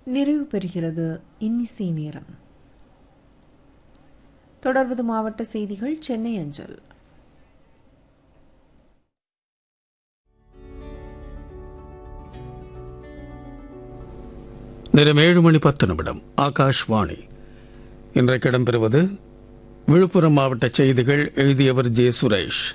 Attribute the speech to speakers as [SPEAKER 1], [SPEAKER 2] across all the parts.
[SPEAKER 1] நிறைவு பெறுகிறது இன்னிசை நேரம் தொடர்வது மாவட்ட செய்திகள் சென்னை அஞ்சல்
[SPEAKER 2] நேரம் ஏழு மணி பத்து நிமிடம் ஆகாஷ்வாணி இன்றைக்கு இடம்பெறுவது விழுப்புரம் மாவட்ட செய்திகள் எழுதியவர் ஜே சுரேஷ்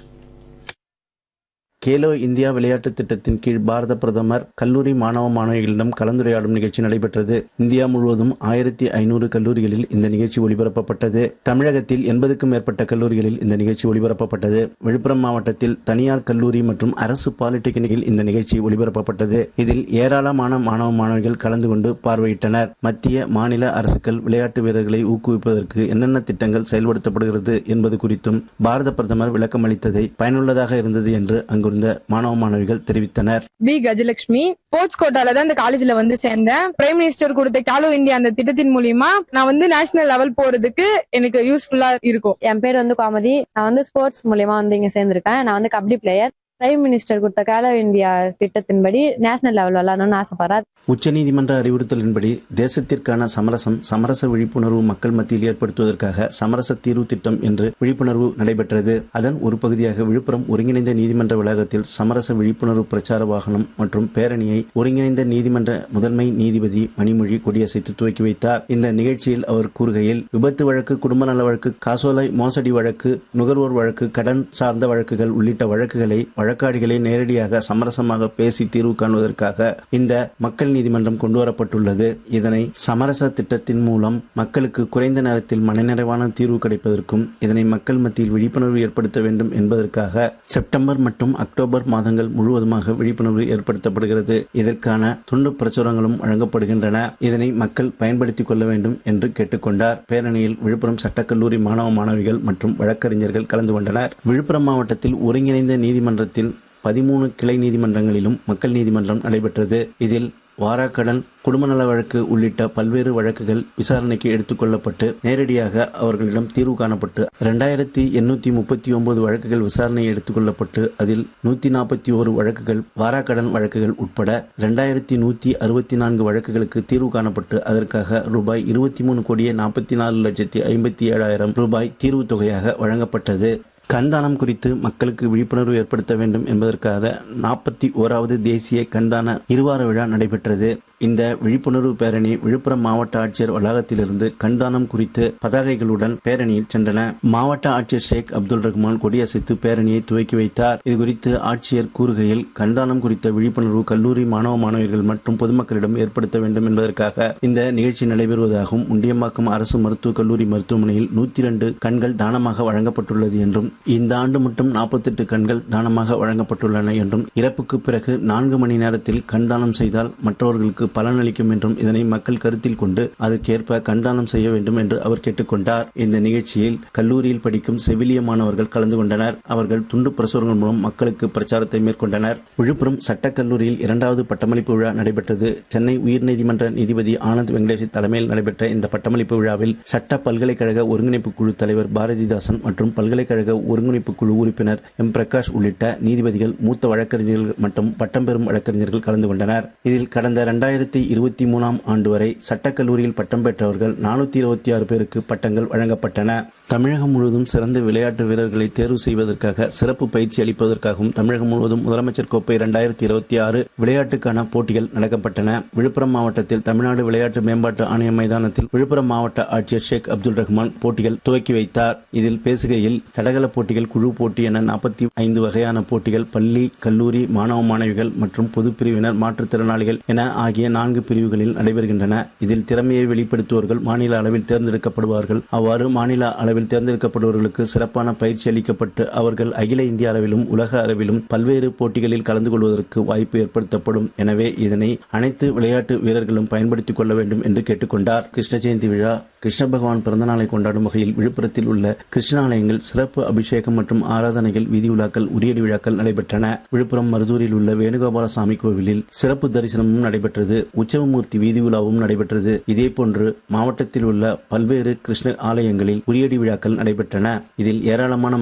[SPEAKER 3] கேலோ இந்தியா விளையாட்டுத் திட்டத்தின் கீழ் பாரத பிரதமர் கல்லூரி மாணவ மாணவிகளிடம் கலந்துரையாடும் நிகழ்ச்சி நடைபெற்றது இந்தியா முழுவதும் ஆயிரத்தி ஐநூறு கல்லூரிகளில் இந்த நிகழ்ச்சி ஒளிபரப்பப்பட்டது தமிழகத்தில் எண்பதுக்கும் மேற்பட்ட கல்லூரிகளில் இந்த நிகழ்ச்சி ஒளிபரப்பப்பட்டது விழுப்புரம் மாவட்டத்தில் தனியார் கல்லூரி மற்றும் அரசு பாலிடெக்னிக்கில் இந்த நிகழ்ச்சி ஒளிபரப்பப்பட்டது இதில் ஏராளமான மாணவ மாணவிகள் கலந்து கொண்டு பார்வையிட்டனர் மத்திய மாநில அரசுகள் விளையாட்டு வீரர்களை ஊக்குவிப்பதற்கு என்னென்ன திட்டங்கள் செயல்படுத்தப்படுகிறது என்பது குறித்தும் பாரத பிரதமர் விளக்கம் அளித்ததை பயனுள்ளதாக இருந்தது என்று அங்குள்ள இருந்த மாணவ மாணவிகள் தெரிவித்தனர்
[SPEAKER 4] பி கஜலட்சுமி ஸ்போர்ட்ஸ் கோட்டால தான் இந்த காலேஜ்ல வந்து சேர்ந்தேன் பிரைம் மினிஸ்டர் கொடுத்த கேலோ இந்தியா அந்த திட்டத்தின் மூலியமா நான் வந்து நேஷனல் லெவல் போறதுக்கு எனக்கு யூஸ்ஃபுல்லா இருக்கும்
[SPEAKER 5] என் பேர் வந்து கோமதி நான் வந்து ஸ்போர்ட்ஸ் மூலியமா வந்து இங்க சேர்ந்திருக்கேன் நான் வந்து கபடி பிளேயர் பிரைம் மினிஸ்டர் கொடுத்த கேலோ இந்தியா திட்டத்தின்படி நேஷனல் லெவல் விளையாடணும்னு ஆசைப்படுறேன்
[SPEAKER 3] உச்சநீதிமன்ற அறிவுறுத்தலின்படி தேசத்திற்கான சமரசம் சமரச விழிப்புணர்வு மக்கள் மத்தியில் ஏற்படுத்துவதற்காக சமரச தீர்வு திட்டம் என்று விழிப்புணர்வு நடைபெற்றது அதன் ஒரு பகுதியாக விழுப்புரம் ஒருங்கிணைந்த நீதிமன்ற வளாகத்தில் சமரச விழிப்புணர்வு பிரச்சார வாகனம் மற்றும் பேரணியை ஒருங்கிணைந்த நீதிமன்ற முதன்மை நீதிபதி மணிமொழி கொடியசைத்து துவக்கி வைத்தார் இந்த நிகழ்ச்சியில் அவர் கூறுகையில் விபத்து வழக்கு குடும்ப நல வழக்கு காசோலை மோசடி வழக்கு நுகர்வோர் வழக்கு கடன் சார்ந்த வழக்குகள் உள்ளிட்ட வழக்குகளை வழக்காடிகளை நேரடியாக சமரசமாக பேசி தீர்வு காணுவதற்காக இந்த மக்கள் நீதிமன்றம் கொண்டுவரப்பட்டுள்ளது இதனை சமரச திட்டத்தின் மூலம் மக்களுக்கு குறைந்த நேரத்தில் மனநிறைவான தீர்வு கிடைப்பதற்கும் இதனை மக்கள் மத்தியில் விழிப்புணர்வு ஏற்படுத்த வேண்டும் என்பதற்காக செப்டம்பர் மற்றும் அக்டோபர் மாதங்கள் முழுவதுமாக விழிப்புணர்வு ஏற்படுத்தப்படுகிறது இதற்கான துண்டு பிரசுரங்களும் வழங்கப்படுகின்றன இதனை மக்கள் பயன்படுத்திக் கொள்ள வேண்டும் என்று கேட்டுக்கொண்டார் பேரணியில் விழுப்புரம் சட்டக்கல்லூரி மாணவ மாணவிகள் மற்றும் வழக்கறிஞர்கள் கலந்து கொண்டனர் விழுப்புரம் மாவட்டத்தில் ஒருங்கிணைந்த நீதிமன்றத்தில் பதிமூணு கிளை நீதிமன்றங்களிலும் மக்கள் நீதிமன்றம் நடைபெற்றது இதில் வாராக்கடன் குடும்ப நல வழக்கு உள்ளிட்ட பல்வேறு வழக்குகள் விசாரணைக்கு எடுத்துக் கொள்ளப்பட்டு நேரடியாக அவர்களிடம் தீர்வு காணப்பட்டு இரண்டாயிரத்தி எண்ணூத்தி முப்பத்தி ஒன்பது வழக்குகள் விசாரணை எடுத்துக் கொள்ளப்பட்டு அதில் நூத்தி நாற்பத்தி ஒரு வழக்குகள் வாராக்கடன் வழக்குகள் உட்பட இரண்டாயிரத்தி நூத்தி அறுபத்தி நான்கு வழக்குகளுக்கு தீர்வு காணப்பட்டு அதற்காக ரூபாய் இருபத்தி மூணு கோடியே நாற்பத்தி நாலு லட்சத்தி ஐம்பத்தி ஏழாயிரம் ரூபாய் தீர்வு தொகையாக வழங்கப்பட்டது கண்தானம் குறித்து மக்களுக்கு விழிப்புணர்வு ஏற்படுத்த வேண்டும் என்பதற்காக நாற்பத்தி ஓராவது தேசிய கண்தான இருவார விழா நடைபெற்றது இந்த விழிப்புணர்வு பேரணி விழுப்புரம் மாவட்ட ஆட்சியர் வளாகத்திலிருந்து கண்தானம் குறித்து பதாகைகளுடன் பேரணியில் சென்றன மாவட்ட ஆட்சியர் ஷேக் அப்துல் ரஹ்மான் கொடியசைத்து பேரணியை துவக்கி வைத்தார் இதுகுறித்து ஆட்சியர் கூறுகையில் கண்தானம் குறித்த விழிப்புணர்வு கல்லூரி மாணவ மாணவியர்கள் மற்றும் பொதுமக்களிடம் ஏற்படுத்த வேண்டும் என்பதற்காக இந்த நிகழ்ச்சி நடைபெறுவதாகவும் முண்டியம்பாக்கம் அரசு மருத்துவக் கல்லூரி மருத்துவமனையில் நூத்தி இரண்டு கண்கள் தானமாக வழங்கப்பட்டுள்ளது என்றும் இந்த ஆண்டு மட்டும் நாற்பத்தெட்டு கண்கள் தானமாக வழங்கப்பட்டுள்ளன என்றும் இறப்புக்கு பிறகு நான்கு மணி நேரத்தில் கண்தானம் செய்தால் மற்றவர்களுக்கு பலனளிக்கும் என்றும் இதனை மக்கள் கருத்தில் கொண்டு அதற்கேற்ப கண்தானம் செய்ய வேண்டும் என்று அவர் கேட்டுக்கொண்டார் இந்த நிகழ்ச்சியில் கல்லூரியில் படிக்கும் செவிலிய மாணவர்கள் கலந்து கொண்டனர் அவர்கள் துண்டு பிரசுரங்கள் மூலம் மக்களுக்கு பிரச்சாரத்தை மேற்கொண்டனர் விழுப்புரம் சட்டக்கல்லூரியில் இரண்டாவது பட்டமளிப்பு விழா நடைபெற்றது சென்னை உயர்நீதிமன்ற நீதிபதி ஆனந்த் வெங்கடேஷ் தலைமையில் நடைபெற்ற இந்த பட்டமளிப்பு விழாவில் சட்ட பல்கலைக்கழக ஒருங்கிணைப்பு குழு தலைவர் பாரதிதாசன் மற்றும் பல்கலைக்கழக ஒருங்கிணைப்பு குழு உறுப்பினர் எம் பிரகாஷ் உள்ளிட்ட நீதிபதிகள் மூத்த வழக்கறிஞர்கள் மற்றும் பட்டம் பெறும் வழக்கறிஞர்கள் கலந்து கொண்டனர் இதில் கடந்த இரண்டாயிரத்தி இருபத்தி மூணாம் ஆண்டு வரை சட்டக்கல்லூரியில் பட்டம் பெற்றவர்கள் நானூத்தி இருபத்தி ஆறு பேருக்கு பட்டங்கள் வழங்கப்பட்டன தமிழகம் முழுவதும் சிறந்த விளையாட்டு வீரர்களை தேர்வு செய்வதற்காக சிறப்பு பயிற்சி அளிப்பதற்காகவும் தமிழகம் முழுவதும் முதலமைச்சர் கோப்பை இரண்டாயிரத்தி இருபத்தி ஆறு விளையாட்டுக்கான போட்டிகள் நடக்கப்பட்டன விழுப்புரம் மாவட்டத்தில் தமிழ்நாடு விளையாட்டு மேம்பாட்டு ஆணைய மைதானத்தில் விழுப்புரம் மாவட்ட ஆட்சியர் ஷேக் அப்துல் ரஹ்மான் போட்டிகள் துவக்கி வைத்தார் இதில் பேசுகையில் தடகள போட்டிகள் குழு போட்டி என நாற்பத்தி ஐந்து வகையான போட்டிகள் பள்ளி கல்லூரி மாணவ மாணவிகள் மற்றும் பொது பிரிவினர் மாற்றுத்திறனாளிகள் என ஆகிய நான்கு பிரிவுகளில் நடைபெறுகின்றன இதில் திறமையை வெளிப்படுத்துவோர்கள் மாநில அளவில் தேர்ந்தெடுக்கப்படுவார்கள் அவ்வாறு மாநில அளவில் தேர்ந்தெடுக்கப்படுபவர்களுக்கு சிறப்பான பயிற்சி அளிக்கப்பட்டு அவர்கள் அகில இந்திய அளவிலும் உலக அளவிலும் பல்வேறு போட்டிகளில் கலந்து கொள்வதற்கு வாய்ப்பு ஏற்படுத்தப்படும் எனவே இதனை அனைத்து விளையாட்டு வீரர்களும் பயன்படுத்திக் கொள்ள வேண்டும் என்று கேட்டுக்கொண்டார் கிருஷ்ண ஜெயந்தி விழா கிருஷ்ண பகவான் பிறந்தநாளை கொண்டாடும் வகையில் விழுப்புரத்தில் உள்ள கிருஷ்ணாலயங்கள் சிறப்பு அபிஷேகம் மற்றும் ஆராதனைகள் வீதி விழாக்கள் உரியடி விழாக்கள் நடைபெற்றன விழுப்புரம் மருதூரில் உள்ள வேணுகோபால சாமி கோவிலில் சிறப்பு தரிசனமும் நடைபெற்றது உற்சவமூர்த்தி வீதி விழாவும் நடைபெற்றது இதேபோன்று மாவட்டத்தில் உள்ள பல்வேறு கிருஷ்ண ஆலயங்களில் உரியடி விழாக்கள் நடைபெற்றன இதில் ஏராளமான